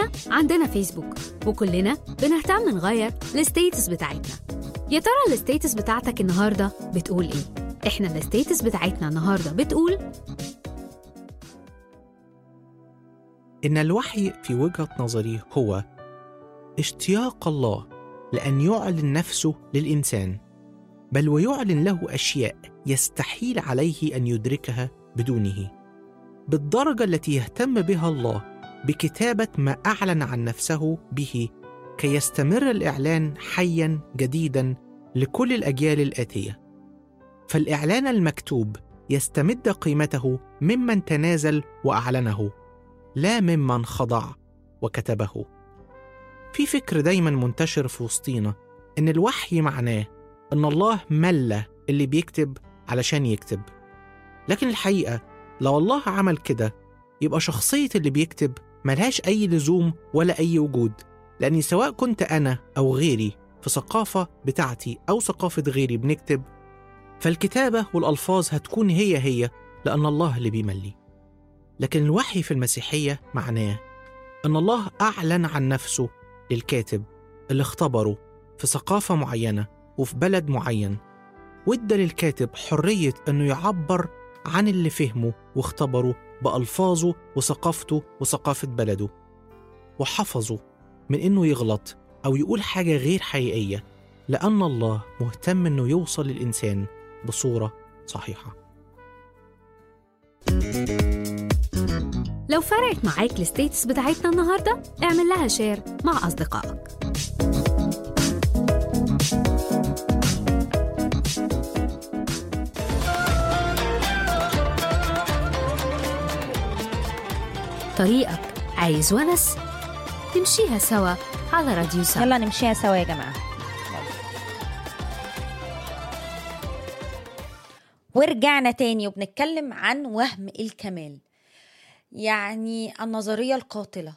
كلنا عندنا فيسبوك وكلنا بنهتم نغير الستيتس بتاعتنا يا ترى الستيتس بتاعتك النهارده بتقول ايه احنا الستيتس بتاعتنا النهارده بتقول إن الوحي في وجهة نظري هو اشتياق الله لأن يعلن نفسه للإنسان بل ويعلن له أشياء يستحيل عليه أن يدركها بدونه بالدرجة التي يهتم بها الله بكتابة ما أعلن عن نفسه به كي يستمر الإعلان حيا جديدا لكل الأجيال الآتية فالإعلان المكتوب يستمد قيمته ممن تنازل وأعلنه لا ممن خضع وكتبه في فكر دايما منتشر في وسطينا ان الوحي معناه ان الله ملى اللي بيكتب علشان يكتب لكن الحقيقه لو الله عمل كده يبقى شخصيه اللي بيكتب ملهاش اي لزوم ولا اي وجود لاني سواء كنت انا او غيري في ثقافه بتاعتي او ثقافه غيري بنكتب فالكتابه والالفاظ هتكون هي هي لان الله اللي بيملي لكن الوحي في المسيحية معناه أن الله أعلن عن نفسه للكاتب اللي اختبره في ثقافة معينة وفي بلد معين وادى للكاتب حرية أنه يعبر عن اللي فهمه واختبره بألفاظه وثقافته وثقافة بلده وحفظه من أنه يغلط أو يقول حاجة غير حقيقية لأن الله مهتم أنه يوصل للإنسان بصورة صحيحة لو فرقت معاك الستيتس بتاعتنا النهارده اعمل لها شير مع اصدقائك طريقك عايز ونس نمشيها سوا على راديو سوا يلا نمشيها سوا يا جماعه ورجعنا تاني وبنتكلم عن وهم الكمال يعني النظرية القاتلة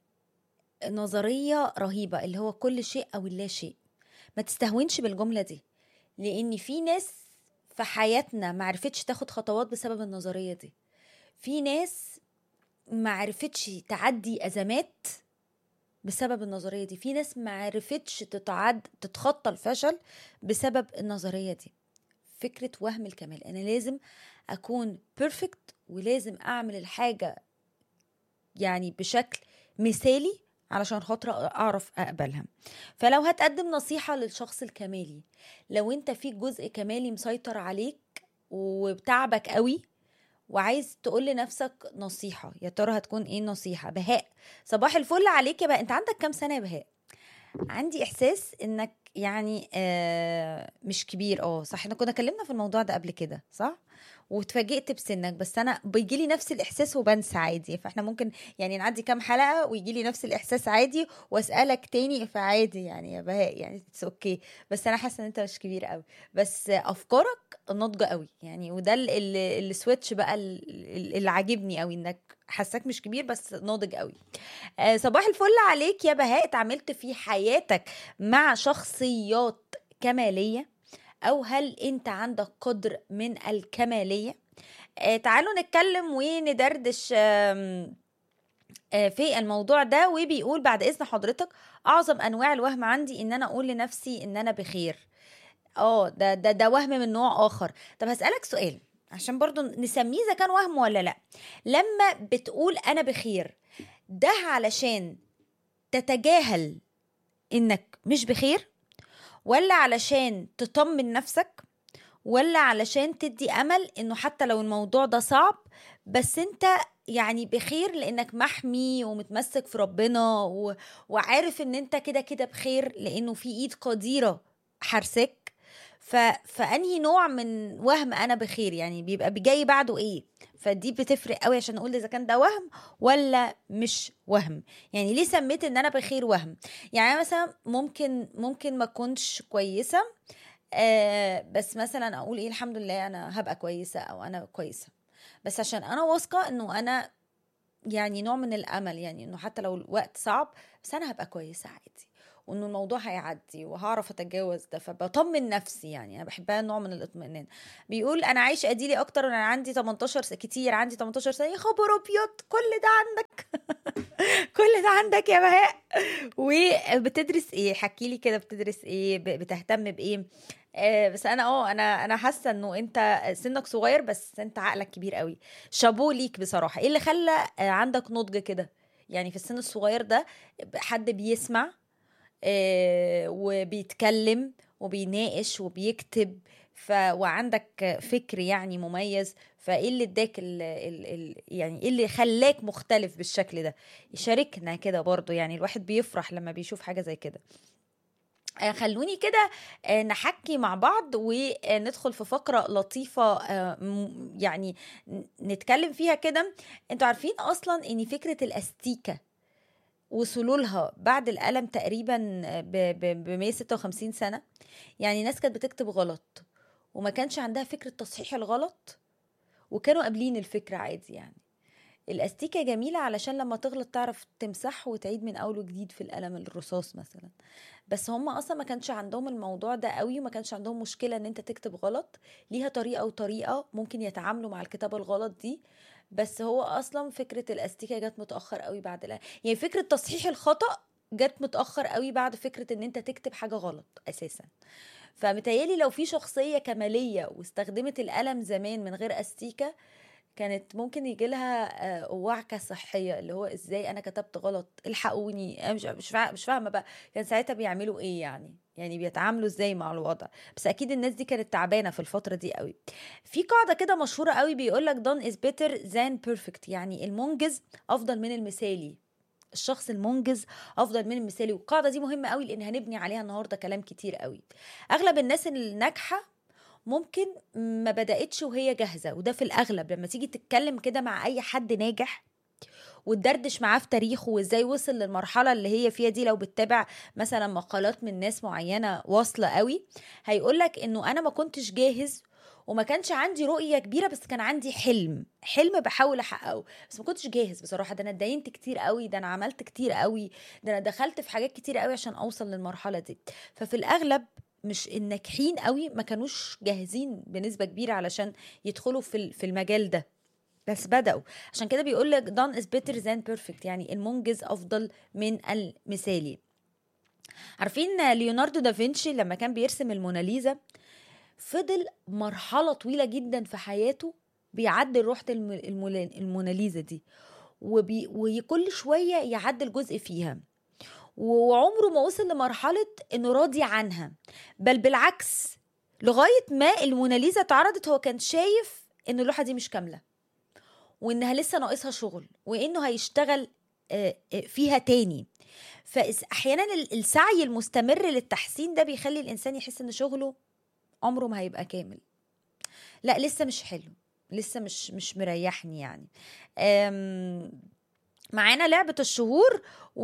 نظرية رهيبة اللي هو كل شيء أو اللا شيء ما تستهونش بالجملة دي لأن في ناس في حياتنا ما عرفتش تاخد خطوات بسبب النظرية دي في ناس ما عرفتش تعدي أزمات بسبب النظرية دي في ناس ما عرفتش تتعد تتخطى الفشل بسبب النظرية دي فكرة وهم الكمال أنا لازم أكون بيرفكت ولازم أعمل الحاجة يعني بشكل مثالي علشان خاطر أعرف أقبلها فلو هتقدم نصيحة للشخص الكمالي لو أنت في جزء كمالي مسيطر عليك وبتعبك قوي وعايز تقول لنفسك نصيحة يا ترى هتكون ايه النصيحة بهاء صباح الفل عليك يا بهاء انت عندك كام سنة يا بهاء عندي احساس انك يعني آه مش كبير اه صح احنا كنا اتكلمنا في الموضوع ده قبل كده صح واتفاجئت بسنك بس انا بيجي لي نفس الاحساس وبنسى عادي فاحنا ممكن يعني نعدي كام حلقه ويجي لي نفس الاحساس عادي واسالك تاني فعادي يعني يا بهاء يعني اتس اوكي بس انا حاسه ان انت مش كبير قوي بس افكارك ناضجه قوي يعني وده السويتش بقى اللي عاجبني قوي انك حاساك مش كبير بس ناضج قوي آه صباح الفل عليك يا بهاء اتعاملت في حياتك مع شخصيات كماليه او هل انت عندك قدر من الكماليه آه تعالوا نتكلم وندردش آه في الموضوع ده وبيقول بعد اذن حضرتك اعظم انواع الوهم عندي ان انا اقول لنفسي ان انا بخير اه ده ده ده وهم من نوع اخر طب هسالك سؤال عشان برضو نسميه اذا كان وهم ولا لا لما بتقول انا بخير ده علشان تتجاهل انك مش بخير ولا علشان تطمن نفسك ولا علشان تدي امل انه حتى لو الموضوع ده صعب بس انت يعني بخير لانك محمي ومتمسك في ربنا و... وعارف ان انت كده كده بخير لانه في ايد قديره حرسك ف... فانهي نوع من وهم انا بخير يعني بيبقى جاي بعده ايه فدي بتفرق قوي عشان اقول اذا كان ده وهم ولا مش وهم يعني ليه سميت ان انا بخير وهم يعني مثلا ممكن ممكن ما اكونش كويسه آه بس مثلا اقول ايه الحمد لله انا هبقى كويسه او انا كويسه بس عشان انا واثقه انه انا يعني نوع من الامل يعني انه حتى لو الوقت صعب بس انا هبقى كويسه عادي وانه الموضوع هيعدي وهعرف اتجاوز ده فبطمن نفسي يعني انا بحبها نوع من الاطمئنان بيقول انا عايش اديلي اكتر وانا عندي 18 س... كتير عندي 18 سنه يا خبر ابيض كل ده عندك كل كل ده عندك يا بهاء وبتدرس ايه حكي لي كده بتدرس ايه ب- بتهتم بايه آه بس انا اه انا انا حاسه انه انت سنك صغير بس انت عقلك كبير قوي شابوه ليك بصراحه ايه اللي خلى آه، عندك نضج كده يعني في السن الصغير ده حد بيسمع آه، وبيتكلم وبيناقش وبيكتب ف... وعندك فكر يعني مميز فايه اللي اداك ال... ال... ال... يعني ايه اللي خلاك مختلف بالشكل ده يشاركنا كده برضو يعني الواحد بيفرح لما بيشوف حاجه زي كده آه، خلوني كده آه، نحكي مع بعض وندخل في فقرة لطيفة آه، م- يعني ن- نتكلم فيها كده انتوا عارفين اصلا ان فكرة الاستيكة وصلوا لها بعد القلم تقريبا ب 156 سنة يعني ناس كانت بتكتب غلط وما كانش عندها فكرة تصحيح الغلط وكانوا قابلين الفكرة عادي يعني الاستيكة جميلة علشان لما تغلط تعرف تمسح وتعيد من اول وجديد في القلم الرصاص مثلا بس هم اصلا ما كانش عندهم الموضوع ده قوي وما كانش عندهم مشكلة ان انت تكتب غلط ليها طريقة وطريقة ممكن يتعاملوا مع الكتابة الغلط دي بس هو اصلا فكرة الاستيكة جت متأخر قوي بعد الآن. يعني فكرة تصحيح الخطأ جت متأخر قوي بعد فكرة ان انت تكتب حاجة غلط اساسا فمتهيألي لو في شخصية كمالية واستخدمت القلم زمان من غير استيكة كانت ممكن يجي لها وعكة صحية اللي هو ازاي انا كتبت غلط الحقوني أنا مش مش فا- مش فاهمة بقى كان ساعتها بيعملوا ايه يعني يعني بيتعاملوا ازاي مع الوضع بس اكيد الناس دي كانت تعبانة في الفترة دي قوي في قاعدة كده مشهورة قوي بيقول لك done is better than perfect يعني المنجز افضل من المثالي الشخص المنجز افضل من المثالي والقاعده دي مهمه قوي لان هنبني عليها النهارده كلام كتير قوي اغلب الناس الناجحه ممكن ما بدأتش وهي جاهزة وده في الأغلب لما تيجي تتكلم كده مع أي حد ناجح وتدردش معاه في تاريخه وازاي وصل للمرحله اللي هي فيها دي لو بتتابع مثلا مقالات من ناس معينه واصله قوي هيقولك انه انا ما كنتش جاهز وما كانش عندي رؤية كبيرة بس كان عندي حلم حلم بحاول أحققه بس ما كنتش جاهز بصراحة ده أنا اتدينت كتير قوي ده أنا عملت كتير قوي ده أنا دخلت في حاجات كتير قوي عشان أوصل للمرحلة دي ففي الأغلب مش الناجحين قوي ما كانوش جاهزين بنسبة كبيرة علشان يدخلوا في ال- في المجال ده بس بدأوا عشان كده بيقول لك done is better than perfect يعني المنجز أفضل من المثالي عارفين ليوناردو دافنشي لما كان بيرسم الموناليزا فضل مرحلة طويلة جدا في حياته بيعدل روحة الم- المولا- الموناليزا دي وبي وكل شوية يعدل جزء فيها وعمره ما وصل لمرحلة انه راضي عنها بل بالعكس لغاية ما الموناليزا اتعرضت هو كان شايف ان اللوحة دي مش كاملة وانها لسه ناقصها شغل وانه هيشتغل آه، آه، فيها تاني فاحيانا ال- السعي المستمر للتحسين ده بيخلي الانسان يحس ان شغله عمره ما هيبقى كامل لا لسه مش حلو لسه مش مش مريحني يعني أم، معانا لعبة الشهور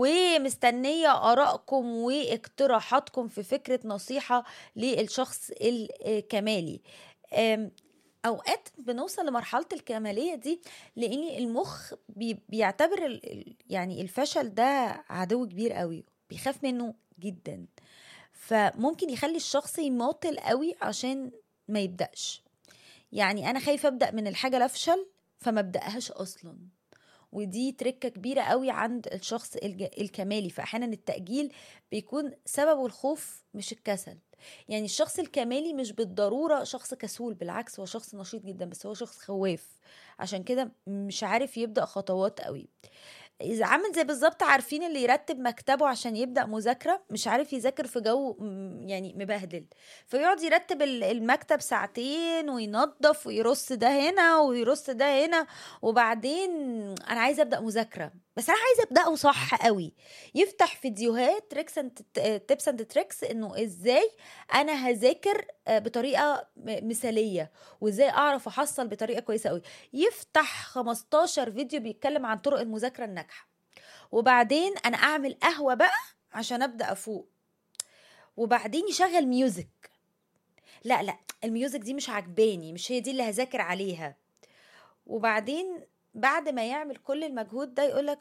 ومستنية آرائكم واقتراحاتكم في فكرة نصيحة للشخص الكمالي أم، أوقات بنوصل لمرحلة الكمالية دي لأن المخ بي بيعتبر ال- ال- يعني الفشل ده عدو كبير قوي بيخاف منه جدا فممكن يخلي الشخص يماطل قوي عشان ما يبدأش يعني أنا خايفة أبدأ من الحاجة لأفشل فما أبدأهاش أصلا ودي تركة كبيرة قوي عند الشخص الج- الكمالي فأحيانا التأجيل بيكون سببه الخوف مش الكسل يعني الشخص الكمالي مش بالضرورة شخص كسول بالعكس هو شخص نشيط جدا بس هو شخص خواف عشان كده مش عارف يبدأ خطوات قوي إذا عامل زي بالظبط عارفين اللي يرتب مكتبه عشان يبدأ مذاكرة مش عارف يذاكر في جو م- يعني مبهدل فيقعد يرتب ال- المكتب ساعتين وينظف ويرص ده هنا ويرص ده هنا وبعدين انا عايزه ابدا مذاكره بس انا عايزه ابداه صح قوي يفتح فيديوهات تريكس اند تيبس اند تريكس انه ازاي انا هذاكر آه، بطريقه م- مثاليه وازاي اعرف احصل بطريقه كويسه قوي يفتح 15 فيديو بيتكلم عن طرق المذاكره الناجحه وبعدين انا اعمل قهوه بقى عشان ابدا افوق وبعدين يشغل ميوزك لا لا الميوزك دي مش عجباني مش هي دي اللي هذاكر عليها وبعدين بعد ما يعمل كل المجهود ده يقولك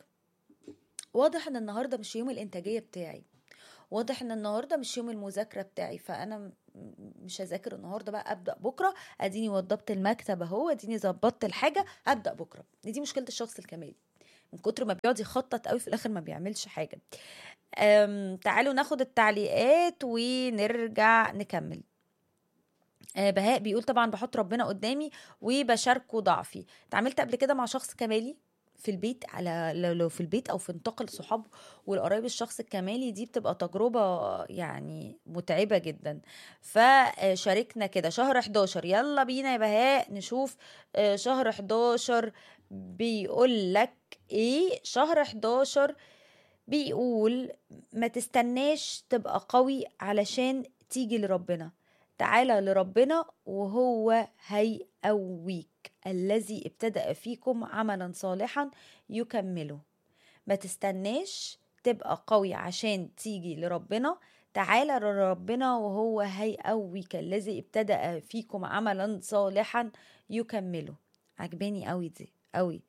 واضح ان النهارده مش يوم الانتاجيه بتاعي واضح ان النهارده مش يوم المذاكره بتاعي فانا م- مش هذاكر النهارده بقى ابدا بكره اديني وضبت المكتب اهو اديني ظبطت الحاجه ابدا بكره دي مشكله الشخص الكمالي من كتر ما بيقعد يخطط قوي في الاخر ما بيعملش حاجه أم تعالوا ناخد التعليقات ونرجع نكمل آه، بهاء بيقول طبعا بحط ربنا قدامي وبشاركه ضعفي اتعاملت قبل كده مع شخص كمالي في البيت على لو لو في البيت او في نطاق الصحاب والقرايب الشخص الكمالي دي بتبقى تجربه يعني متعبه جدا فشاركنا كده شهر 11 يلا بينا يا بهاء نشوف آه، شهر 11 بيقول لك ايه شهر 11 بيقول ما تستناش تبقى قوي علشان تيجي لربنا تعالى لربنا وهو هيقويك الذي ابتدأ فيكم عملا صالحا يكمله ما تستناش تبقى قوي عشان تيجي لربنا تعالى لربنا وهو هيقويك الذي ابتدأ فيكم عملا صالحا يكمله عجباني قوي دي قوي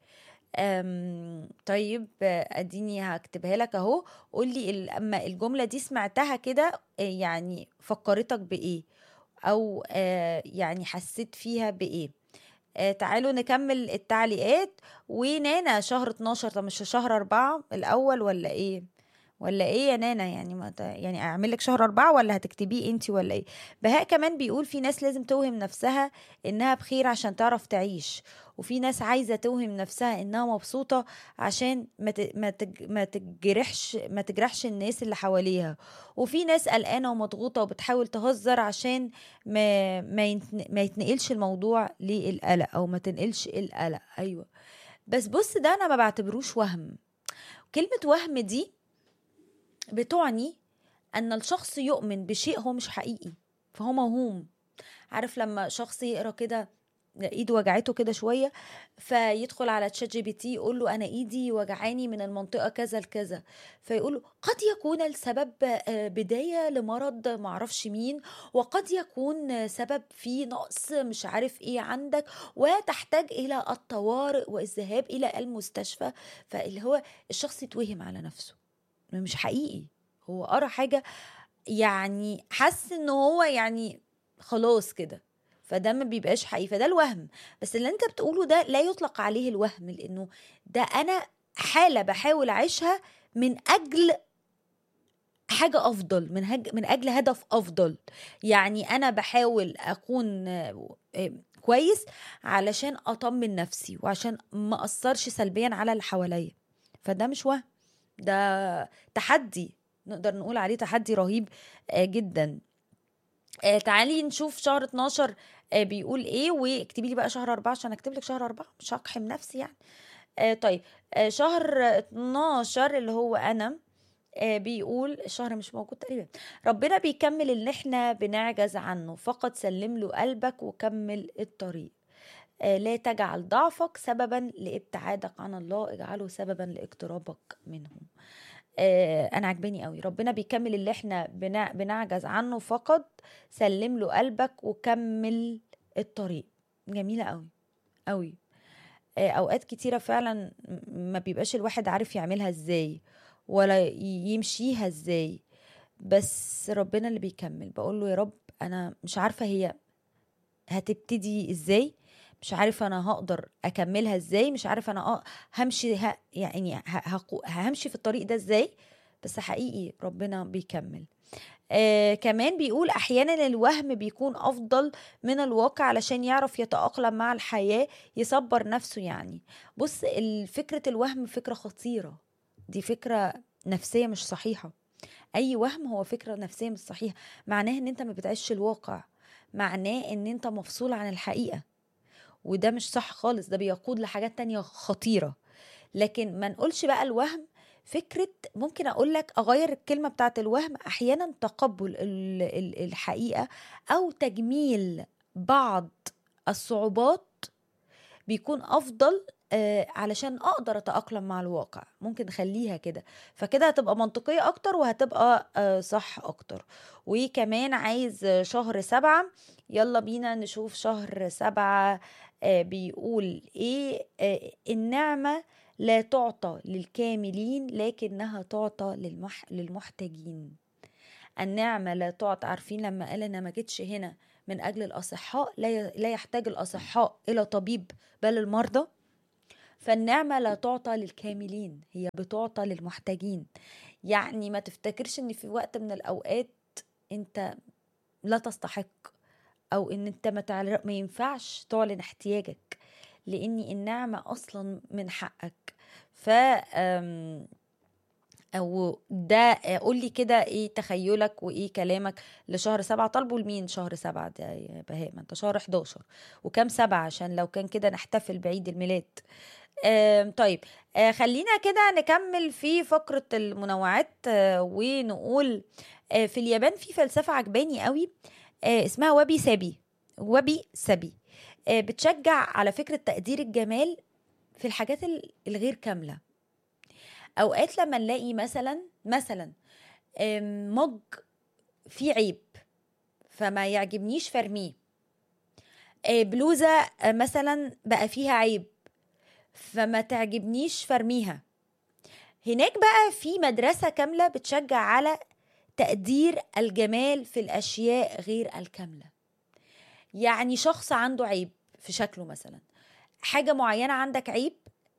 أم طيب آه، اديني هكتبها لك اهو قولي ال- اما الجمله دي سمعتها كده آه، يعني فكرتك بايه او آه، يعني حسيت فيها بايه آه، تعالوا نكمل التعليقات ونانا شهر 12 طب مش شهر أربعة الأول ولا إيه ولا إيه يا نانا يعني ما ت- يعني أعمل لك شهر أربعة ولا هتكتبيه أنت ولا إيه بهاء كمان بيقول في ناس لازم توهم نفسها إنها بخير عشان تعرف تعيش وفي ناس عايزة توهم نفسها إنها مبسوطة عشان ما ت- ما تج- ما تجرحش ما تجرحش الناس اللي حواليها وفي ناس قلقانة ومضغوطة وبتحاول تهزر عشان ما ما, ينتن- ما يتنقلش الموضوع للقلق او ما تنقلش القلق ايوه بس بص ده انا ما بعتبروش وهم كلمة وهم دي بتعني ان الشخص يؤمن بشيء هو مش حقيقي فهو موهوم عارف لما شخص يقرا كده ايده وجعته كده شويه فيدخل على تشات جي بي تي يقول له انا ايدي وجعاني من المنطقه كذا لكذا فيقول له قد يكون السبب آه، بدايه لمرض معرفش مين وقد يكون سبب في نقص مش عارف ايه عندك وتحتاج الى الطوارئ والذهاب الى المستشفى فاللي هو الشخص يتوهم على نفسه مش حقيقي هو قرا حاجه يعني حس ان هو يعني خلاص كده فده ما بيبقاش حقيقي فده الوهم بس اللي انت بتقوله ده لا يطلق عليه الوهم لانه ده انا حاله بحاول اعيشها من اجل حاجة أفضل من هج... من أجل هدف أفضل يعني أنا بحاول أكون آه، آه، كويس علشان أطمن نفسي وعشان ما أثرش سلبيا على اللي حواليا فده مش وهم ده تحدي نقدر نقول عليه تحدي رهيب آه، جدا آه، تعالي نشوف شهر 12 آه، بيقول ايه واكتبي لي بقى شهر 4 عشان اكتب لك شهر 4 مش هقحم نفسي يعني آه، طيب آه، شهر 12 اللي هو انا آه، بيقول الشهر مش موجود تقريبا ربنا بيكمل اللي احنا بنعجز عنه فقط سلم له قلبك وكمل الطريق آه، لا تجعل ضعفك سببا لابتعادك عن الله اجعله سببا لاقترابك منه آه، انا عجباني قوي ربنا بيكمل اللي احنا بنع- بنعجز عنه فقط سلم له قلبك وكمل الطريق جميله قوي قوي آه، اوقات كتيره فعلا م- ما بيبقاش الواحد عارف يعملها ازاي ولا ي- يمشيها ازاي بس ربنا اللي بيكمل بقول له يا رب انا مش عارفه هي هتبتدي ازاي مش عارفه انا هقدر اكملها ازاي مش عارفه انا أ- همشي ه... يعني ه... هقو- همشي في الطريق ده ازاي بس حقيقي ربنا بيكمل آه كمان بيقول احيانا الوهم بيكون افضل من الواقع علشان يعرف يتاقلم مع الحياه يصبر نفسه يعني بص ال- فكره الوهم فكره خطيره دي فكره نفسيه مش صحيحه اي وهم هو فكره نفسيه مش صحيحه معناه ان انت ما بتعيش الواقع معناه ان انت مفصول عن الحقيقه وده مش صح خالص ده بيقود لحاجات تانية خطيرة لكن ما نقولش بقى الوهم فكرة ممكن أقول لك أغير الكلمة بتاعت الوهم أحيانا تقبل ال- ال- الحقيقة أو تجميل بعض الصعوبات بيكون أفضل آه، علشان أقدر أتأقلم مع الواقع ممكن نخليها كده فكده هتبقى منطقية أكتر وهتبقى آه، صح أكتر وكمان عايز آه، شهر سبعة يلا بينا نشوف شهر سبعة آه، بيقول ايه آه، النعمة لا تعطى للكاملين لكنها تعطى للمح للمحتاجين النعمة لا تعطى عارفين لما قال انا ما جيتش هنا من اجل الاصحاء لا ي- لا يحتاج الاصحاء الى طبيب بل المرضى فالنعمة لا تعطى للكاملين هي بتعطى للمحتاجين يعني ما تفتكرش ان في وقت من الاوقات انت لا تستحق او ان انت ما, تعل... ما ينفعش تعلن احتياجك لان النعمة اصلا من حقك ف أم... او ده قول لي كده ايه تخيلك وايه كلامك لشهر سبعة طالبوا لمين شهر سبعة ده يا بهاء ما انت شهر 11 وكام سبعة عشان لو كان كده نحتفل بعيد الميلاد آم، طيب آه، خلينا كده نكمل في فقرة المنوعات آه، ونقول آه، في اليابان في فلسفة عجباني قوي آه، اسمها وبي سابي وبي سابي آه، بتشجع على فكرة تقدير الجمال في الحاجات ال- الغير كاملة اوقات لما نلاقي مثلا مثلا آم، مج فيه عيب فما يعجبنيش فرميه آه، بلوزة آه، مثلا بقى فيها عيب فما تعجبنيش فرميها هناك بقى في مدرسة كاملة بتشجع على تقدير الجمال في الأشياء غير الكاملة يعني شخص عنده عيب في شكله مثلا حاجة معينة عندك عيب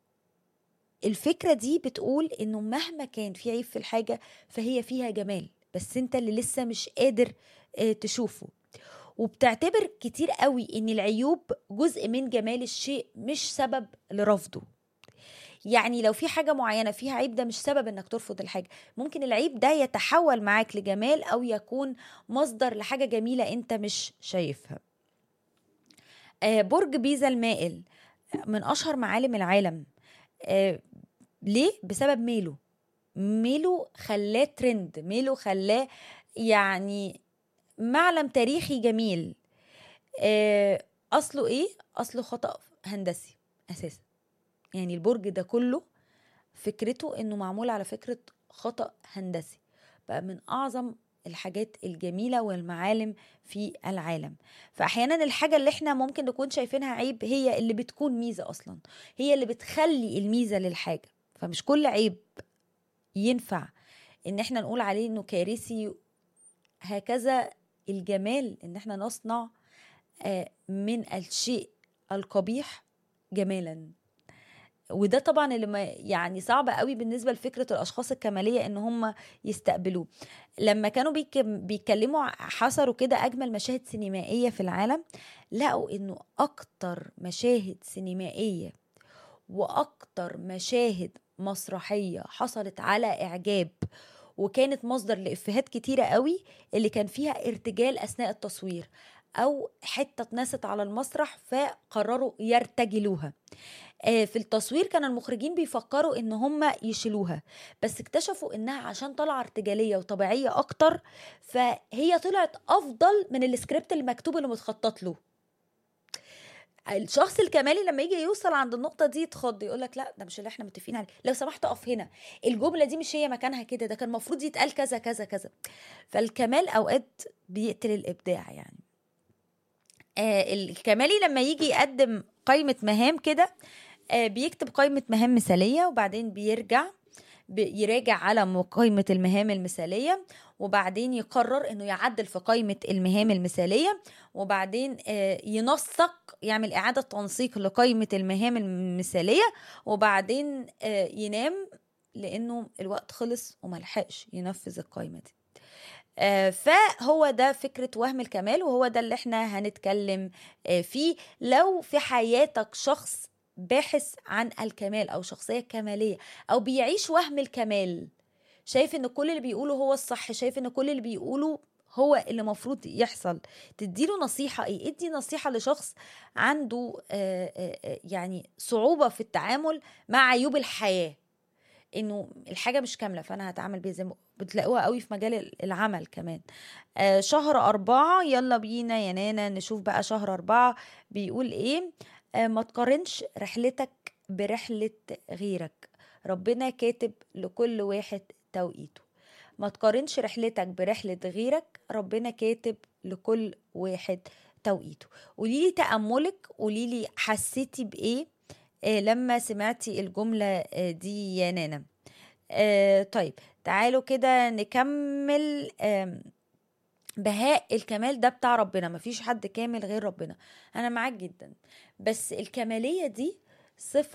الفكرة دي بتقول انه مهما كان في عيب في الحاجة فهي فيها جمال بس انت اللي لسه مش قادر آه، تشوفه وبتعتبر كتير قوي ان العيوب جزء من جمال الشيء مش سبب لرفضه يعني لو في حاجة معينة فيها عيب ده مش سبب انك ترفض الحاجة ممكن العيب ده يتحول معاك لجمال او يكون مصدر لحاجة جميلة انت مش شايفها آه، برج بيزا المائل من اشهر معالم العالم آه، ليه بسبب ميله ميله خلاه ترند ميله خلاه يعني معلم تاريخي جميل آه، اصله ايه اصله خطأ هندسي اساسا يعني البرج ده كله فكرته انه معمول على فكرة خطأ هندسي بقى من اعظم الحاجات الجميلة والمعالم في العالم فأحيانا الحاجة اللي احنا ممكن نكون شايفينها عيب هي اللي بتكون ميزة أصلا هي اللي بتخلي الميزة للحاجة فمش كل عيب ينفع ان احنا نقول عليه انه كارثي هكذا الجمال ان احنا نصنع آه، من الشيء القبيح جمالا وده طبعا اللي ما يعني صعب قوي بالنسبه لفكره الاشخاص الكماليه ان هم يستقبلوه لما كانوا بيك- بيتكلموا حصروا كده اجمل مشاهد سينمائيه في العالم لقوا انه اكتر مشاهد سينمائيه واكتر مشاهد مسرحيه حصلت على اعجاب وكانت مصدر لافيهات كتيره قوي اللي كان فيها ارتجال اثناء التصوير او حته اتنست على المسرح فقرروا يرتجلوها آه، في التصوير كان المخرجين بيفكروا ان هم يشيلوها بس اكتشفوا انها عشان طالعه ارتجاليه وطبيعيه اكتر فهي طلعت افضل من السكريبت المكتوب اللي متخطط له الشخص الكمالي لما يجي يوصل عند النقطة دي يتخض يقول لك لا ده مش اللي احنا متفقين عليه لو سمحت اقف هنا الجملة دي مش هي مكانها كده ده كان المفروض يتقال كذا كذا كذا فالكمال اوقات بيقتل الابداع يعني آه الكمالي لما يجي يقدم قائمة مهام كده آه بيكتب قائمة مهام مثالية وبعدين بيرجع بي- يراجع على م- قائمة المهام المثالية وبعدين يقرر انه يعدل في قائمة المهام المثالية وبعدين آه، ينسق يعمل إعادة تنسيق لقائمة المهام المثالية وبعدين آه، ينام لأنه الوقت خلص وملحقش ينفذ القائمة دي آه، فهو ده فكرة وهم الكمال وهو ده اللي احنا هنتكلم آه، فيه لو في حياتك شخص باحث عن الكمال أو شخصية كمالية أو بيعيش وهم الكمال شايف ان كل اللي بيقوله هو الصح شايف ان كل اللي بيقوله هو اللي المفروض يحصل تديله نصيحة ايه ادي نصيحة لشخص عنده آه، آه، آه، يعني صعوبة في التعامل مع عيوب الحياة انه الحاجة مش كاملة فانا هتعامل بيها زي ما بتلاقوها قوي في مجال العمل كمان آه، شهر أربعة يلا بينا يا نانا نشوف بقى شهر أربعة بيقول ايه آه، ما تقارنش رحلتك برحلة غيرك ربنا كاتب لكل واحد توقيته ما تقارنش رحلتك برحلة غيرك ربنا كاتب لكل واحد توقيته قوليلي تأملك قوليلي حسيتي بإيه آه لما سمعتي الجملة آه دي يا نانا آه طيب تعالوا كده نكمل آم، بهاء الكمال ده بتاع ربنا مفيش حد كامل غير ربنا انا معاك جدا بس الكمالية دي صفة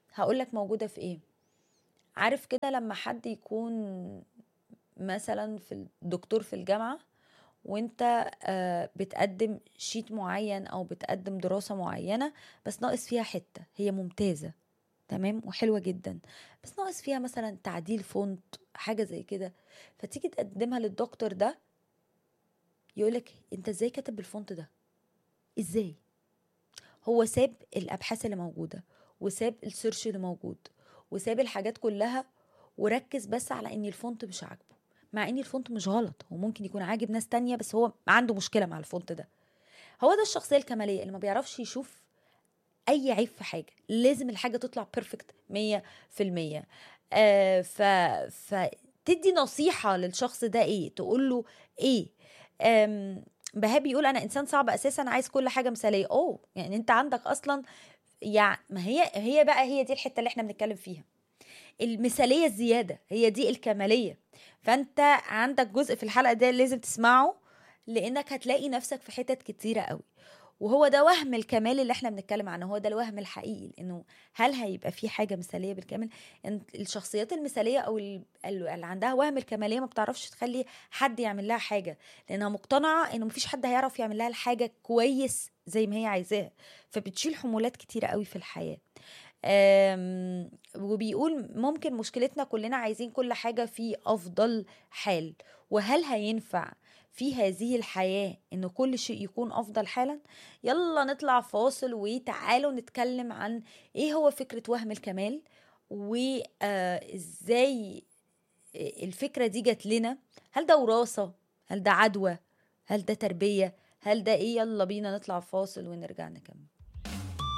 هقولك موجودة في ايه عارف كده لما حد يكون مثلا في الدكتور في الجامعة وانت آه، بتقدم شيت معين او بتقدم دراسة معينة بس ناقص فيها حتة هي ممتازة تمام وحلوة جدا بس ناقص فيها مثلا تعديل فونت حاجة زي كده فتيجي تقدمها للدكتور ده يقولك انت ازاي كاتب بالفونت ده ازاي هو ساب الابحاث اللي موجوده وساب السيرش اللي موجود وساب الحاجات كلها وركز بس على ان الفونت مش عاجبه مع ان الفونت مش غلط هو ممكن يكون عاجب ناس تانية بس هو عنده مشكله مع الفونت ده هو ده الشخصيه الكماليه اللي ما بيعرفش يشوف اي عيب في حاجه لازم الحاجه تطلع بيرفكت مية في المية آه ف فتدي نصيحه للشخص ده ايه تقول له ايه آم، بهاء بيقول انا انسان صعب اساسا عايز كل حاجه مثاليه اوه يعني انت عندك اصلا يعني ما هي هي بقى هي دي الحته اللي احنا بنتكلم فيها المثاليه الزياده هي دي الكماليه فانت عندك جزء في الحلقه ده لازم تسمعه لانك هتلاقي نفسك في حتت كتيره قوي وهو ده وهم الكمال اللي احنا بنتكلم عنه هو ده الوهم الحقيقي انه هل هيبقى في حاجه مثاليه بالكامل إن الشخصيات المثاليه او ال- اللي عندها وهم الكماليه ما بتعرفش تخلي حد يعمل لها حاجه لانها مقتنعه انه مفيش حد هيعرف يعمل لها الحاجه كويس زي ما هي عايزاها فبتشيل حمولات كتيره قوي في الحياه أم، وبيقول ممكن مشكلتنا كلنا عايزين كل حاجة في أفضل حال وهل هينفع في هذه الحياة إن كل شيء يكون أفضل حالا يلا نطلع فاصل وتعالوا نتكلم عن إيه هو فكرة وهم الكمال وإزاي الفكرة دي جات لنا هل ده وراثة هل ده عدوى هل ده تربية هل ده إيه يلا بينا نطلع فاصل ونرجع نكمل